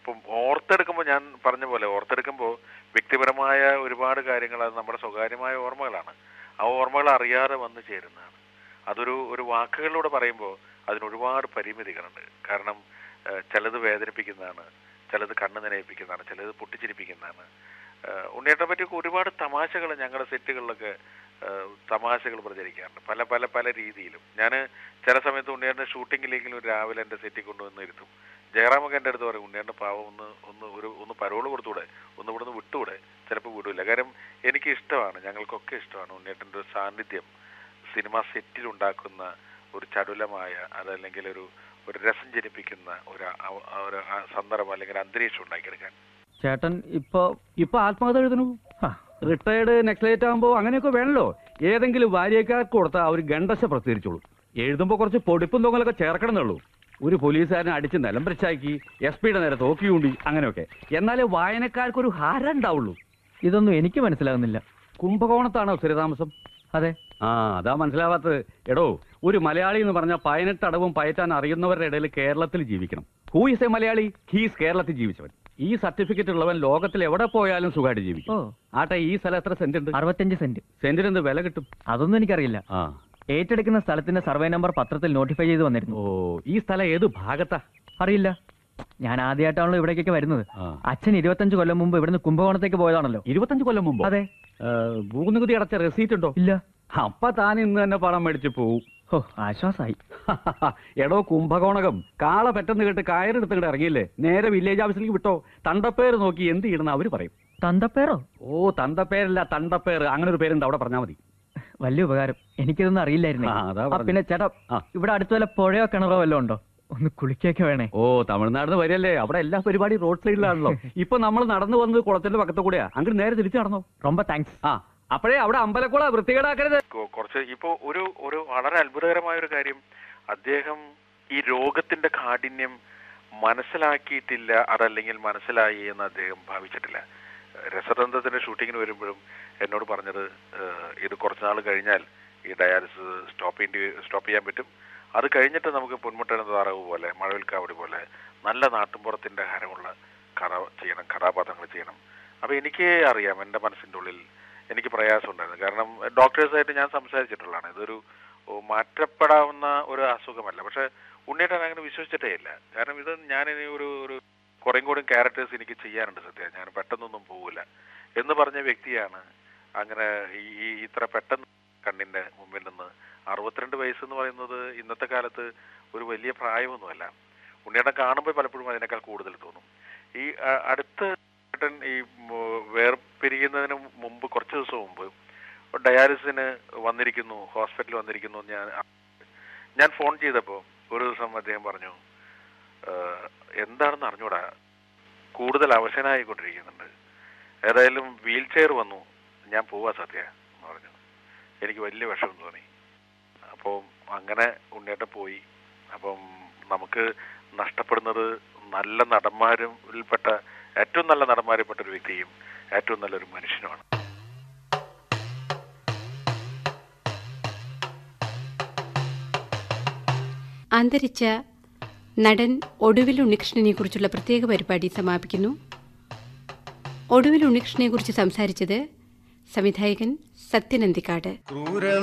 അപ്പം ഓർത്തെടുക്കുമ്പോൾ ഞാൻ പറഞ്ഞ പോലെ ഓർത്തെടുക്കുമ്പോൾ വ്യക്തിപരമായ ഒരുപാട് കാര്യങ്ങൾ അത് നമ്മുടെ സ്വകാര്യമായ ഓർമ്മകളാണ് ആ ഓർമ്മകൾ അറിയാതെ വന്നു ചേരുന്നതാണ് അതൊരു ഒരു വാക്കുകളിലൂടെ പറയുമ്പോൾ അതിന് ഒരുപാട് പരിമിതികളുണ്ട് കാരണം ഏഹ്, ചിലത് വേദനിപ്പിക്കുന്നതാണ് ചിലത് കണ്ണ് നനയിപ്പിക്കുന്നതാണ് ചിലത് പൊട്ടിച്ചിരിപ്പിക്കുന്നതാണ് ഏഹ്, ഉണ്ണിയേട്ടനെ പറ്റിയൊക്കെ ഒരുപാട് തമാശകൾ ഞങ്ങളുടെ സെറ്റുകളിലൊക്കെ ഏഹ്, തമാശകൾ പ്രചരിക്കാറുണ്ട് പല പല പല രീതിയിലും ഞാൻ ചില സമയത്ത് ഉണ്ണിയേട്ടൻ്റെ ഷൂട്ടിങ്ങിലെങ്കിലും രാവിലെ എൻ്റെ സെറ്റിൽ കൊണ്ടുവന്ന് ഇരുത്തും ജയറാമൊക്കെ എൻ്റെ അടുത്ത് പറയും ഉണ്ണിയേട്ടൻ്റെ പാവം ഒന്ന് ഒന്ന് ഒരു ഒന്ന് പരോള് കൊടുത്തൂടെ ഒന്ന് ഇവിടുന്ന് വിട്ടുകൂടെ ചിലപ്പോൾ വിടൂല കാര്യം എനിക്ക് ഇഷ്ടമാണ് ഞങ്ങൾക്കൊക്കെ ഇഷ്ടമാണ് ഉണ്ണിയേട്ടൻ്റെ ഒരു സാന്നിധ്യം സിനിമ സെറ്റിൽ ഉണ്ടാക്കുന്ന ഒരു ചടുലമായ അതല്ലെങ്കിൽ ഒരു ഒരു രസം ജനിപ്പിക്കുന്ന ഒരു അവ- ഒരു ആ സന്ദർഭം അല്ലെങ്കിൽ ഒരു അന്തരീക്ഷം ഉണ്ടാക്കിയെടുക്കാൻ ചേട്ടൻ ഇപ്പൊ ഇപ്പൊ ആത്മകഥ എഴുതണു റിട്ടയർഡ് നെക്ലേറ്റ് ആകുമ്പോ അങ്ങനെയൊക്കെ വേണല്ലോ ഏതെങ്കിലും വാര്യക്കാർക്ക് കൊടുത്താൽ അവർ ഗണ്ടശ പ്രസിദ്ധീകരിച്ചോളൂ എഴുതുമ്പോ കുറച്ച് പൊടിപ്പും തൊങ്ങലൊക്കെ ചേർക്കണമെന്നുള്ളൂ ഒരു പോലീസുകാരനെ അടിച്ച് നിലംപരിച്ചാക്കി എസ് പിയുടെ നേരെ തോക്കിയൂണ്ടി അങ്ങനെയൊക്കെ എന്നാലേ വായനക്കാർക്ക് ഒരു ഹാരം ഉണ്ടാവുള്ളൂ ഇതൊന്നും എനിക്ക് മനസ്സിലാകുന്നില്ല കുംഭകോണത്താണോ സ്ഥിരതാമസം അതെ ആ അതാ മനസ്സിലാവാത്തത് എടോ ഒരു മലയാളി എന്ന് പറഞ്ഞാൽ പതിനെട്ട് അടവും പയറ്റാൻ അറിയുന്നവരുടെ ഇടയിൽ കേരളത്തിൽ ജീവിക്കണം who is a Malayali he's കേരളത്തിൽ ജീവിച്ചവൻ ഈ സർട്ടിഫിക്കറ്റ് ഉള്ളവൻ ലോകത്തിൽ എവിടെ പോയാലും സുഖമായിട്ട് ഓ ജീവിക്കും ആട്ടെ ഈ സ്ഥലം എത്ര സെന്റ് ഉണ്ട് അറുപത്തഞ്ച് സെന്റ് സെന്റിന് എന്ത് വില കിട്ടും അതൊന്നും എനിക്കറിയില്ല ആ ഏറ്റെടുക്കുന്ന സ്ഥലത്തിന്റെ സർവേ നമ്പർ പത്രത്തിൽ നോട്ടിഫൈ ചെയ്ത് വന്നിരുന്നു ഓ ഈ സ്ഥലം ഏത് ഭാഗത്താ അറിയില്ല ഞാൻ ആദ്യമായിട്ടാണല്ലോ ഇവിടേക്കൊക്കെ വരുന്നത് ആ. അച്ഛൻ ഇരുപത്തഞ്ച് കൊല്ലം മുമ്പ് ഇവിടുന്ന് കുംഭകോണത്തേക്ക് പോയതാണല്ലോ ഇരുപത്തഞ്ച് കൊല്ലം മുമ്പ് അതെ ഭൂനികുതി അടച്ച റെസീറ്റ് ഉണ്ടോ ഇല്ല അപ്പ താൻ ഇന്ന് തന്നെ പണം മേടിച്ച് പോവും ഓ ആശ്വാസായി എടോ കുംഭകോണകം കാള പെട്ടെന്ന് കേട്ട് കയറെടുത്ത് ഇങ്ങോട്ട് ഇറങ്ങിയില്ലേ നേരെ വില്ലേജ് ഓഫീസിലേക്ക് വിട്ടോ തണ്ടപ്പേര് നോക്കി എന്ത് ചെയ്യണമെന്ന് അവര് പറയും തന്തപ്പേറോ ഓ തന്തപ്പേരല്ല തണ്ടപ്പേര് അങ്ങനെ ഒരു പേരുണ്ട് അവിടെ പറഞ്ഞാൽ മതി വലിയ ഉപകാരം എനിക്കിതൊന്നും അറിയില്ലായിരുന്നേ ആ, അതാ ആ, പറഞ്ഞത്. പിന്നെ ചേട്ടാ ആ. ഇവിടെ അടുത്ത് വല്ല പുഴയോ കിണറോ വല്ലതും ഉണ്ടോ ഒന്ന് കുളിക്കൊക്കെ വേണേ ഓ തമിഴ്നാട് വരില്ലേ അവിടെ എല്ലാ പരിപാടിയും റോഡ് സൈഡിലാണല്ലോ ഇപ്പൊ നമ്മൾ നടന്നു വന്നത് കുളത്തിന്റെ പക്കത്ത് കൂടെയാ അങ്ങോട്ട് നേരെ തിരിച്ചു നടന്നോ ரொம்ப താങ്ക്സ് ആ അപ്പോഴേ അവിടെ അമ്പലക്കുള വൃത്തികേടാക്കരുത് കൊ- കുറച്ച് ഇപ്പോൾ ഒരു ഒരു വളരെ അത്ഭുതകരമായ ഒരു കാര്യം അദ്ദേഹം ഈ രോഗത്തിന്റെ കാഠിന്യം മനസ്സിലാക്കിയിട്ടില്ല അതല്ലെങ്കിൽ മനസ്സിലായി എന്ന് അദ്ദേഹം ഭാവിച്ചിട്ടില്ല രസതന്ത്രത്തിന്റെ ഷൂട്ടിങ്ങിന് വരുമ്പോഴും എന്നോട് പറഞ്ഞത് ഏഹ്, ഇത് കുറച്ച് നാൾ കഴിഞ്ഞാൽ ഈ ഡയാലിസിസ് സ്റ്റോപ്പ് ചെയ്യേണ്ടി സ്റ്റോപ്പ് ചെയ്യാൻ പറ്റും അത് കഴിഞ്ഞിട്ട് നമുക്ക് പൊന്മുട്ടന താറാവ് പോലെ മഴവിൽക്കാവടി പോലെ നല്ല നാട്ടുമ്പുറത്തിന്റെ ഹരമുള്ള കഥ ചെയ്യണം കഥാപാത്രങ്ങൾ ചെയ്യണം അപ്പൊ എനിക്ക് അറിയാം എൻ്റെ മനസ്സിൻ്റെ ഉള്ളിൽ എനിക്ക് പ്രയാസമുണ്ടായിരുന്നു കാരണം ഡോക്ടേഴ്സായിട്ട് ഞാൻ സംസാരിച്ചിട്ടുള്ളതാണ് ഇതൊരു ഓ, മാറ്റപ്പെടാവുന്ന ഒരു അസുഖമല്ല പക്ഷെ ഉണ്ണിയേട്ടൻ അങ്ങനെ വിശ്വസിച്ചിട്ടേ ഇല്ല കാരണം ഇത് ഞാൻ ഇനി ഒരു ഒരു കുറേം കൂടി ക്യാരക്ടേഴ്സ് എനിക്ക് ചെയ്യാനുണ്ട് സത്യം ഞാൻ പെട്ടെന്നൊന്നും പോവില്ല എന്ന് പറഞ്ഞ വ്യക്തിയാണ് അങ്ങനെ ഈ ഈ ഇത്ര പെട്ടെന്ന് കണ്ണിന്റെ മുമ്പിൽ നിന്ന് അറുപത്തിരണ്ട് വയസ്സ് എന്ന് പറയുന്നത് ഇന്നത്തെ കാലത്ത് ഒരു വലിയ പ്രായമൊന്നുമല്ല ഉണ്ണിയേട്ടൻ കാണുമ്പോൾ പലപ്പോഴും അതിനേക്കാൾ കൂടുതൽ തോന്നും ഈ അ- അടുത്ത ഏട്ടൻ ഈ മ് വേർപിരിയുന്നതിന് മുമ്പ് കുറച്ച് ദിവസം മുമ്പ് ഡയാലിസിന് വന്നിരിക്കുന്നു ഹോസ്പിറ്റലിൽ വന്നിരിക്കുന്നു എന്ന് ഞാൻ ഞാൻ ഫോൺ ചെയ്തപ്പോൾ ഒരു ദിവസം അദ്ദേഹം പറഞ്ഞു "ഏഹ്, എന്താണെന്ന് അറിഞ്ഞൂടാ കൂടുതൽ അവശനായിക്കൊണ്ടിരിക്കുന്നുണ്ട് ഏതായാലും വീൽ ചെയർ വന്നു ഞാൻ പോവാ സത്യ എന്ന് പറഞ്ഞു എനിക്ക് വലിയ വിഷമം തോന്നി അപ്പോൾ അങ്ങനെ ഉണ്ണിയേട്ടൻ പോയി അപ്പം നമുക്ക് നഷ്ടപ്പെടുന്നത് നല്ല നടന്മാരിൽപ്പെട്ട ഏറ്റവും നല്ല നടന്മാരിൽപ്പെട്ട ഒരു വ്യക്തിയും ഏറ്റവും നല്ലൊരു മനുഷ്യനുമാണ് അന്തരിച്ച നടൻ ഒടുവിൽ ഉണ്ണികൃഷ്ണനെ കുറിച്ചുള്ള പ്രത്യേക പരിപാടി സമാപിക്കുന്നു ഒടുവിൽ ഉണ്ണികൃഷ്ണനെ കുറിച്ച് സംസാരിച്ചത് സംവിധായകൻ സത്യനന്ദിക്കാട്